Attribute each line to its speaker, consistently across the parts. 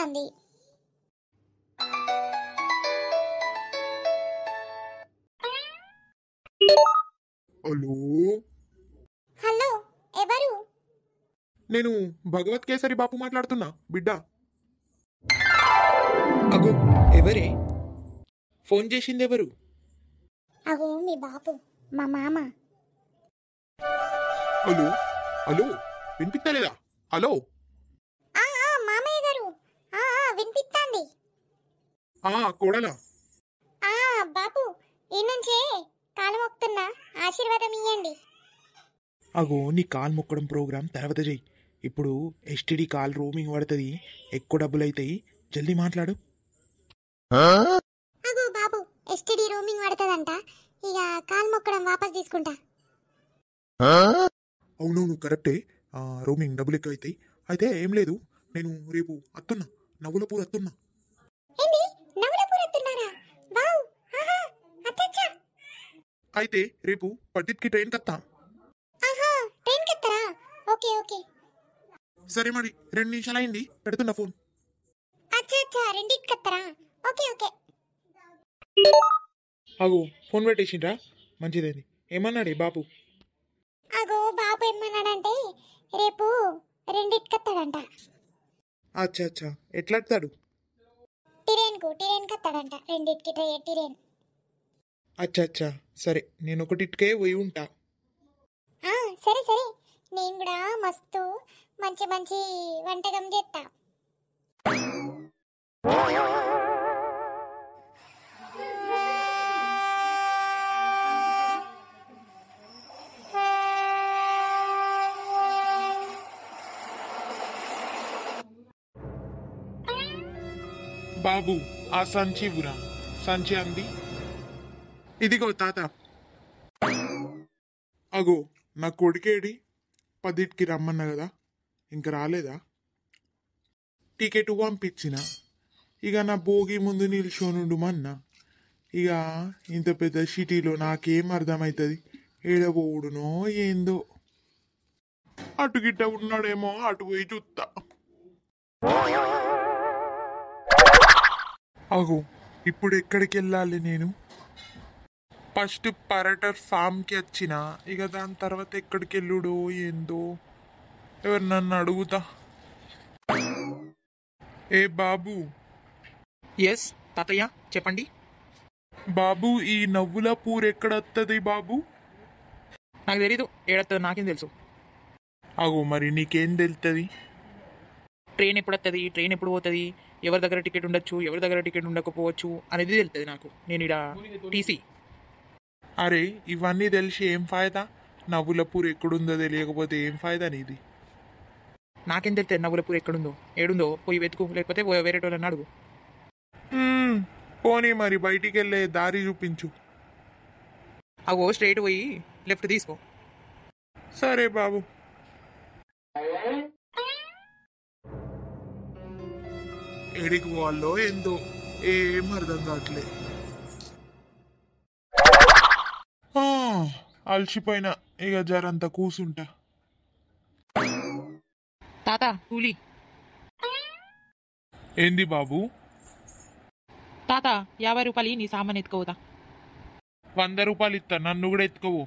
Speaker 1: వినిపిస్తాంది
Speaker 2: hello
Speaker 1: hello ఎవరు
Speaker 2: నేను భగవత్ కేసరి బాపు మాట్లాడుతున్నా బిడ్డ అగో ఎవరే ఫోన్ చేసింది ఎవరు
Speaker 1: అగో మీ బాపు మా మామ
Speaker 2: హలో హలో వినిపిస్తలేదా హలో
Speaker 1: ఆ ఆ మామయ్య గారు ఆ ఆ వినిపిస్తాంది
Speaker 2: ఆ కోడలా
Speaker 1: ఆ బాపు ఈ నుంచే కాలు మొక్కుతున్నా ఆశీర్వాదం ఇయ్యండి
Speaker 2: అగో నీ కాల్ మొక్కడం ప్రోగ్రామ్ తర్వాత చెయ్యి ఇప్పుడు ఎస్టీడీ కాల్ రోమింగ్ పడుతుంది ఎక్కువ డబ్బులు అవుతాయి జల్దీ మాట్లాడు
Speaker 1: అగో బాబు ఎస్టీడీ రూమింగ్ పడుతుందంట ఇక కాలు మొక్కడం వాపస్ తీసుకుంటా
Speaker 2: అవునవును కరెక్టే ఆ, రోమింగ్ డబ్బులు ఎక్కువ అవుతాయి అయితే ఏం లేదు నేను రేపు అత్తున్నా నవ్వులపూర్ అత్తున్నా
Speaker 1: ఏంది నవలపూర్ ఎత్తున్నారా వావ్ ఆహా అచ్చచ్చా
Speaker 2: అయితే రేపు పట్టిట్కి ట్రైన్ కత్తా
Speaker 1: ఆహా ట్రైన్ కెత్తరా ఓకే ఓకే
Speaker 2: సరే మరి రెండు నిమిషాలు అయింది పెడుతున్నా ఫోన్
Speaker 1: అచ్చా అచ్చా రెండింటికి కత్తరా ఓకే ఓకే
Speaker 2: అగో ఫోన్ పెట్టేసిండ్రా మంచిదేంది ఏమన్నాడే బాపు
Speaker 1: అగో బాబు ఏమన్నాడంటే రేపు రెండింటికి కత్తాడంట
Speaker 2: అచ్చా అచ్చా ఎట్లా అడతాడు
Speaker 1: టిరేన్కు టిరేన్ కత్తాడంట రెండింటికి ట్రై టిరేన్
Speaker 2: అచ్చా అచ్చా సరే నేను ఒకటికే పోయి ఉంటా
Speaker 1: ఆ, సరే సరే నేను కూడా మస్తు మంచి మంచి వంటకం చేస్తా
Speaker 2: బాబు ఆ సంచి బురా సంచి అంది ఇదిగో తాత అగో నా కొడుకేడి పదిటికి రమ్మన్నా కదా ఇంక రాలేదా టికెట్ పంపించిన ఇక నా భోగి ముందు నిల్చోనుండుమన్నా ఇక ఇంత పెద్ద సిటీలో నాకేం అర్థమవుతుంది ఏడబోవుడునో ఏందో అటు గిట్ట ఉన్నాడేమో అటు పోయి చూస్తా అగు ఇప్పుడు ఎక్కడికి వెళ్ళాలి నేను ఫస్ట్ పరటర్ ఫామ్కి వచ్చిన ఇక దాని తర్వాత ఎక్కడికి వెళ్ళుడో ఏందో ఎవరు నన్ను అడుగుతా ఏ బాబు
Speaker 3: ఎస్ తాతయ్య చెప్పండి
Speaker 2: బాబు ఈ నవ్వుల పూర్ ఎక్కడ వస్తుంది బాబు
Speaker 3: నాకు తెలీదు ఏడత్తది నాకేం తెలుసు
Speaker 2: అగో మరి నీకేం తెలుస్తుంది
Speaker 3: ట్రైన్ ఎప్పుడు వస్తుంది ట్రైన్ ఎప్పుడు పోతుంది ఎవరి దగ్గర టికెట్ ఉండొచ్చు ఎవరి దగ్గర టికెట్ ఉండకపోవచ్చు అనేది తెలుస్తుంది నాకు నేను ఇక్కడ టీసీ
Speaker 2: అరే ఇవన్నీ తెలిసి ఏం ఫాయిదా నవ్వుల పూర్ ఎక్కడుందో తెలియకపోతే ఏం ఫాయిదా నీది
Speaker 3: నాకేం తెలుస్తుంది నవ్వులపూర్ ఎక్కడుందో ఏడుందో పోయి వెతుకు లేకపోతే వే- వేరే వాళ్ళని అడుగు
Speaker 2: మ్మ్, పోనీ మరి బయటికి వెళ్ళే దారి చూపించు
Speaker 3: అగో స్ట్రైట్ పోయి లెఫ్ట్ తీసుకో
Speaker 2: సరే బాబు ఎడికి పోవాలో ఏందో ఏం అర్థం కావట్లే ఆ, అలసిపోయినా ఇక జరంత కూసుంటా
Speaker 3: తాత కూలీ
Speaker 2: ఏంది బాబు
Speaker 3: తాత యాభై రూపాయలు నీ సామాన్ ఎత్తుకోవుతా
Speaker 2: వంద రూపాయలు ఇస్తా నన్ను కూడా ఎత్తుకోవు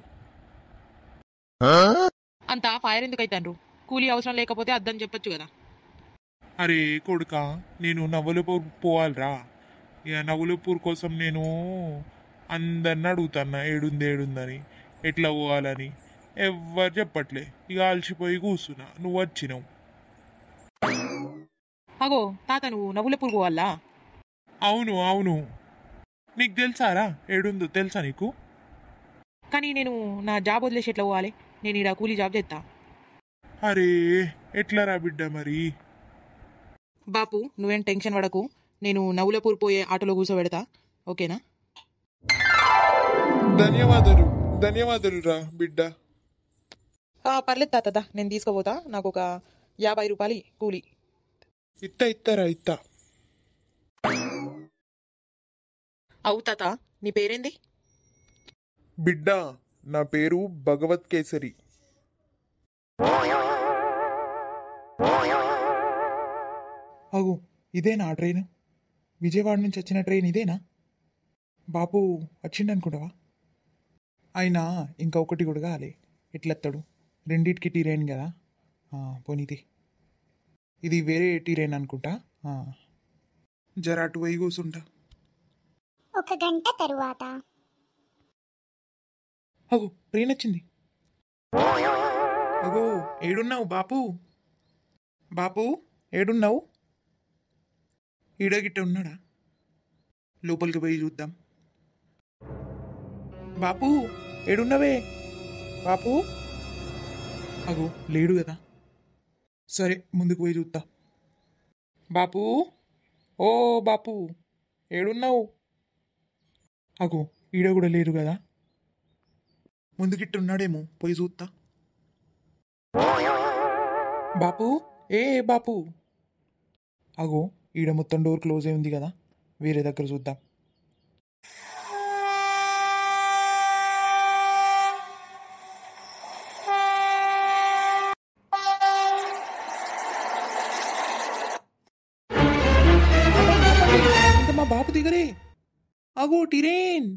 Speaker 3: అంతా ఫైర్ ఎందుకు అవుతాండ్రు కూలీ అవసరం లేకపోతే అద్దని చెప్పొచ్చు కదా
Speaker 2: అరే కొడుక నేను నవలపూర్ పోవాలిరా ఇక నవలపూర్ కోసం నేను అందరిని అడుగుతాన్నా ఏడుంది ఏడుందని ఎట్లా పోవాలని ఎవ్వరు చెప్పట్లే ఇక అలసిపోయి కూర్చున్నా నువ్వు వచ్చినావు
Speaker 3: అగో తాత నువ్వు నవ్వులపూర్ పోవాలా
Speaker 2: అవును అవును నీకు తెలుసారా ఏడుందో తెలుసా నీకు
Speaker 3: కానీ నేను నా జాబ్ వదిలేసి ఎట్లా పోవాలి నేను ఇక్కడ కూలీ జాబ్ చేస్తా
Speaker 2: అరే ఎట్లా రా బిడ్డ మరి
Speaker 3: బాపు నువ్వేం టెన్షన్ పడకు నేను నవ్వులపూర్ పోయే ఆటోలో కూర్చోబెడతా ఓకేనా
Speaker 2: ధన్యవాదాలు ధన్యవాదాలు రా బిడ్డ
Speaker 3: ఆ, పర్లేదు తాత దా, నేను తీసుకుపోతా నాకు ఒక యాభై రూపాయలు కూలీ
Speaker 2: ఇత్త ఇత్తరా ఇత్త
Speaker 3: అవు తాత నీ పేరేంది
Speaker 2: బిడ్డ నా పేరు భగవత్ కేసరి అగు
Speaker 4: ఇదేనా ఆ ట్రైన్ విజయవాడ నుంచి వచ్చిన ట్రైన్ ఇదేనా బాపు వచ్చిండనుకుంటావా అయినా ఇంకా ఒకటి కూడా కాలే ఎట్లెత్తాడు రెండిటికి టీరైన్ కదా ఆ, పోనీది ఇది వేరే టీరైన్ అనుకుంటా ఆ. జర అటు పోయి కూర్చుంటా
Speaker 1: ఒక గంట తరువాత
Speaker 4: అగో ట్రైన్ వచ్చింది అగో ఏడున్నావు బాపు బాపు ఏడున్నావు ఈడగిట్ట ఉన్నాడా లోపలికి పోయి చూద్దాం బాపు ఏడున్నవే బాపు అగో లేడు కదా సరే ముందుకు పోయి చూద్దాం బాపు ఓ బాపు ఏడున్నావు అగో ఈడ కూడా లేరు కదా ముందుకిట్టు ఉన్నాడేమో పోయి చూస్తా బాపు ఏ బాపు అగో ఈడ మొత్తం డోర్ క్లోజ్ అయి ఉంది కదా వేరే దగ్గర చూద్దాం ఇంకా మా బాపు దిగరే అగో టిరేన్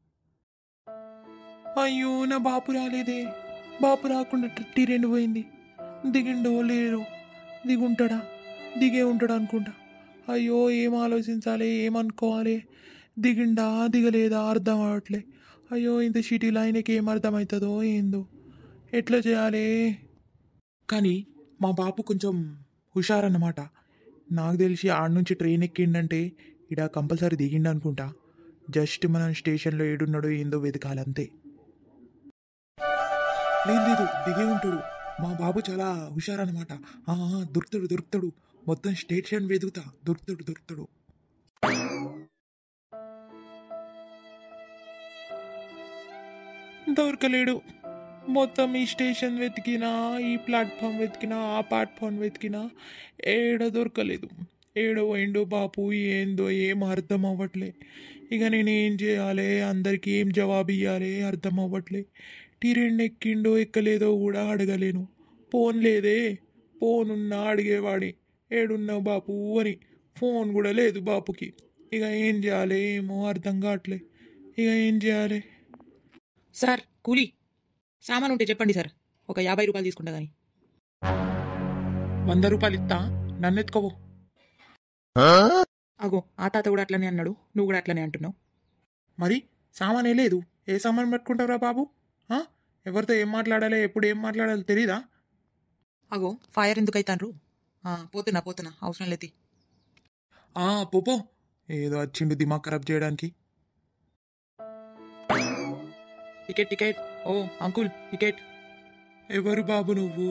Speaker 4: అయ్యో నా బాపు రాలేదే బాపు రాకుండా ట్రిట్టి రెండు పోయింది దిగిండో లేరు దిగుంటాడా దిగే ఉంటాడు అనుకుంటా అయ్యో ఏం ఆలోచించాలి ఏమనుకోవాలి దిగిండా దిగలేదా అర్థం అవట్లే అయ్యో ఇంత సిటీలో ఆయనకి ఏం అర్థమవుతుందో ఏందో ఎట్లా చేయాలి కానీ మా బాపు కొంచెం హుషారన్నమాట నాకు తెలిసి ఆడ నుంచి ట్రైన్ ఎక్కిండంటే ఇడ కంపల్సరీ దిగిండు అనుకుంటా జస్ట్ మనం స్టేషన్లో ఏడున్నాడో ఏందో వెతకాలంతే లేదు లేదు దిగే ఉంటాడు మా బాబు చాలా హుషారనమాట దొరుకుతాడు దొరుకుతాడు మొత్తం స్టేషన్ వెతుకుతా దొరుకుతాడు దొరుకుతాడు దొరకలేడు మొత్తం ఈ స్టేషన్ వెతికినా ఈ ప్లాట్ఫామ్ వెతికినా ఆ ప్లాట్ఫామ్ వెతికినా ఏడ దొరకలేదు ఏడో పోయిండో బాపు ఏందో ఏం అర్థం అవ్వట్లే ఇక నేను ఏం చేయాలి అందరికీ ఏం జవాబు ఇవ్వాలి అర్థం అవ్వట్లే టిరెండ్ ఎక్కిండో ఎక్కలేదో కూడా అడగలేను ఫోన్ లేదే ఫోన్ ఉన్నా అడిగేవాడి ఏడున్నావు బాపు అని ఫోన్ కూడా లేదు బాపుకి ఇక ఏం చేయాలి ఏమో అర్థం కావట్లే ఇక ఏం చేయాలి
Speaker 3: సార్ కూలీ సామాన్ ఉంటే చెప్పండి సార్ ఒక యాభై రూపాయలు తీసుకుంటా కానీ
Speaker 4: వంద రూపాయలు ఇస్తా నన్ను ఎత్తుకోవు
Speaker 3: అగో ఆ తాత కూడా అట్లనే అన్నాడు నువ్వు కూడా అట్లనే అంటున్నావు
Speaker 4: మరి సామానే లేదు ఏ సామాన్ పట్టుకుంటావురా బాబు ఆ? ఎవరితో ఏం మాట్లాడాలి ఎప్పుడు ఏం మాట్లాడాలి తెలీదా
Speaker 3: అగో ఫైర్ ఎందుకు అవుతాన్రు ఆ, పోతున్నా పోతున్నా అవసరం లేదు
Speaker 4: ఆ పోపో ఏదో వచ్చిండు దిమాగ్ ఖరాబ్ చేయడానికి
Speaker 3: టికెట్ టికెట్ ఓ అంకుల్ టికెట్
Speaker 4: ఎవరు బాబు నువ్వు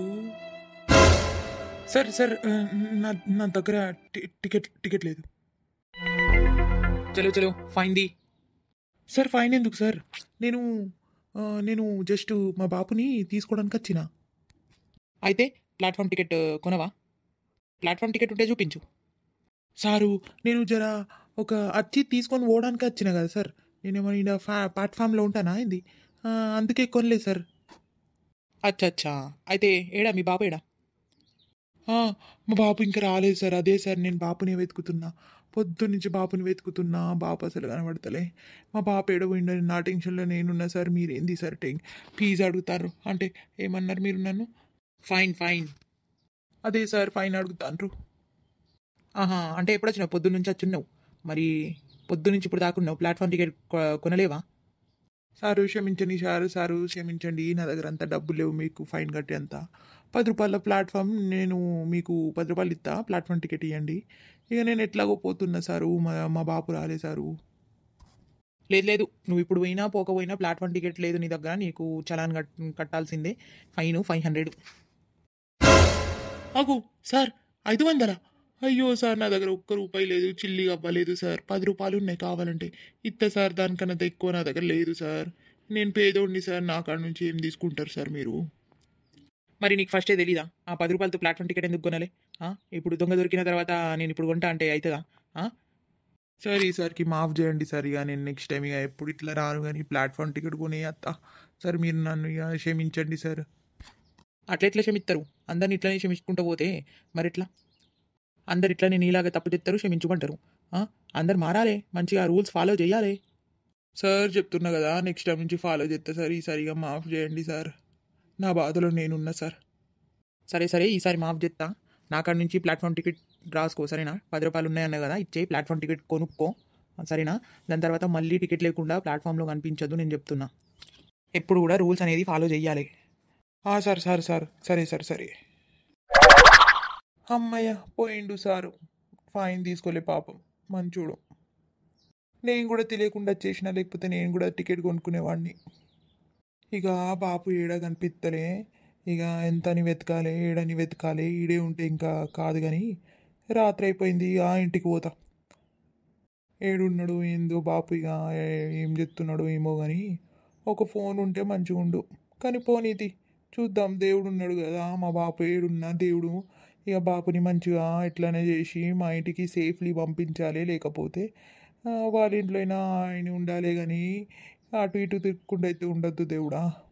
Speaker 4: సార్ సార్ ఆ, నా నా దగ్గర టి- టికెట్ టికెట్ లేదు
Speaker 3: చలో చలో ఫైన్ ది
Speaker 4: సార్ ఫైన్ ఎందుకు సార్ నేను ఆ, నేను జస్ట్ మా బాపుని తీసుకోవడానికి వచ్చిన
Speaker 3: అయితే ప్లాట్ఫామ్ టికెట్ కొనవా ప్లాట్ఫామ్ టికెట్ ఉంటే చూపించు
Speaker 4: సారు నేను జర ఒక అచ్చి తీసుకొని పోవడానికి వచ్చిన కదా సార్ నేనేమో ఇక్కడ ఫా ప్లాట్ఫామ్లో ఉంటానా ఏంది ఆ, అందుకే కొనలేదు సార్
Speaker 3: అచ్చా అచ్చా అయితే ఏడా మీ బాబు ఏడా
Speaker 4: ఆ, మా బాపు ఇంకా రాలేదు సార్ అదే సార్ నేను బాపుని వెతుకుతున్నా పొద్దు నుంచి బాపుని వెతుకుతున్నా బాపు అసలు కనబడతలే మా బాపు ఏడబోయిండని నా టెన్షన్లో నేనున్నా సార్ మీరేంది సార్ టెన్ ఫీజు అడుగుతారు అంటే ఏమన్నారు మీరు నన్ను
Speaker 3: ఫైన్ ఫైన్
Speaker 4: అదే సార్ ఫైన్ అడుగుతాండ్రు
Speaker 3: ఆహా అంటే ఎప్పుడు వచ్చినావు పొద్దున్న నుంచి వచ్చున్నావు మరి పొద్దు నుంచి ఇప్పుడు దాకున్నావు ప్లాట్ఫామ్ టికెట్ కొ- కొనలేవా
Speaker 4: సారు క్షమించండి సారు సారు క్షమించండి నా దగ్గర అంత డబ్బులు లేవు మీకు ఫైన్ కట్టే అంత పది రూపాయల ప్లాట్ఫామ్ నేను మీకు పది రూపాయలు ఇస్తా ప్లాట్ఫామ్ టికెట్ ఇవ్వండి ఇక నేను ఎట్లాగో పోతున్నా సారు మా మా బాపు రాలే సారు
Speaker 3: లేదు లేదు నువ్వు ఇప్పుడు పోయినా పోకపోయినా ప్లాట్ఫామ్ టికెట్ లేదు నీ దగ్గర నీకు చలాన్ కట్ కట్టాల్సిందే ఫైన్ ఫైవ్ హండ్రెడ్
Speaker 4: అగు సార్ ఐదు వందలా అయ్యో సార్ నా దగ్గర ఒక్క రూపాయి లేదు చిల్లి అవ్వలేదు సార్ పది రూపాయలు ఉన్నాయి కావాలంటే ఇత్త సార్ దానికన్నా ఎక్కువ నా దగ్గర లేదు సార్ నేను పేదోడిని సార్ నా కాడ నుంచి ఏం తీసుకుంటారు సార్ మీరు
Speaker 3: మరి నీకు ఫస్టే తెలీదా ఆ పది రూపాయలతో ప్లాట్ఫామ్ టికెట్ ఎందుకు కొనాలి ఆ? ఇప్పుడు దొంగ దొరికిన తర్వాత నేను ఇప్పుడు కొంటా అంటే అవుతుందా ఆ?
Speaker 4: సార్ ఈసారికి మాఫ్ చేయండి సార్ ఇక నేను నెక్స్ట్ టైం ఇక ఎప్పుడు ఇట్లా రాను కానీ ప్లాట్ఫామ్ టికెట్ కొని అత్త సార్ మీరు నన్ను ఇక క్షమించండి సార్
Speaker 3: అట్లా ఎట్లా క్షమిస్తారు అందరిని ఇట్లనే క్షమించుకుంటూ పోతే మరి ఎట్లా అందరు ఇట్లనే నీలాగా తప్పు చెప్తారు క్షమించుకుంటారు ఆ? అందరు మారాలి మంచిగా రూల్స్ ఫాలో చేయాలి
Speaker 4: సార్ చెప్తున్నా కదా నెక్స్ట్ టైం నుంచి ఫాలో చేస్తా సార్ ఈసారిగా మాఫ్ చేయండి సార్ నా బాధలో నేనున్నా సార్
Speaker 3: సరే సరే ఈసారి మాఫ్ చేస్తా నా కాడ నుంచి ప్లాట్ఫామ్ టికెట్ రాసుకో సరేనా పది రూపాయలు ఉన్నాయన్న కదా ఇచ్చే ప్లాట్ఫామ్ టికెట్ కొనుక్కో సరేనా దాని తర్వాత మళ్ళీ టికెట్ లేకుండా ప్లాట్ఫామ్లో కనిపించదు నేను చెప్తున్నా ఎప్పుడు కూడా రూల్స్ అనేది ఫాలో చేయాలి
Speaker 4: ఆ, సార్ సార్ సార్ సరే సార్ సరే అమ్మయ్య పోయిండు సారు ఫైన్ తీసుకోలే పాపం మంచోడు నేను కూడా తెలియకుండా వచ్చేసిన లేకపోతే నేను కూడా టికెట్ కొనుక్కునేవాడిని ఇక బాపు ఏడ కనిపిస్తలే ఇక ఎంతని వెతకాలి ఏడని వెతకాలి ఈడే ఉంటే ఇంకా కాదు కానీ రాత్రి అయిపోయింది ఆ ఇంటికి పోతా ఏడున్నాడు ఏందో బాపు ఇక ఏ- ఏం చెప్తున్నాడు ఏమో కానీ ఒక ఫోన్ ఉంటే మంచిగా ఉండు కానీ పోనీతి చూద్దాం దేవుడు ఉన్నాడు కదా మా బాపు ఏడున్నా దేవుడు ఇక బాపుని మంచిగా ఎట్లనే చేసి మా ఇంటికి సేఫ్లీ పంపించాలి లేకపోతే ఆ, వాళ్ళ ఇంట్లో అయినా ఆయన ఉండాలి కానీ అటు ఇటు తిరుక్కుంటూ అయితే ఉండొద్దు దేవుడా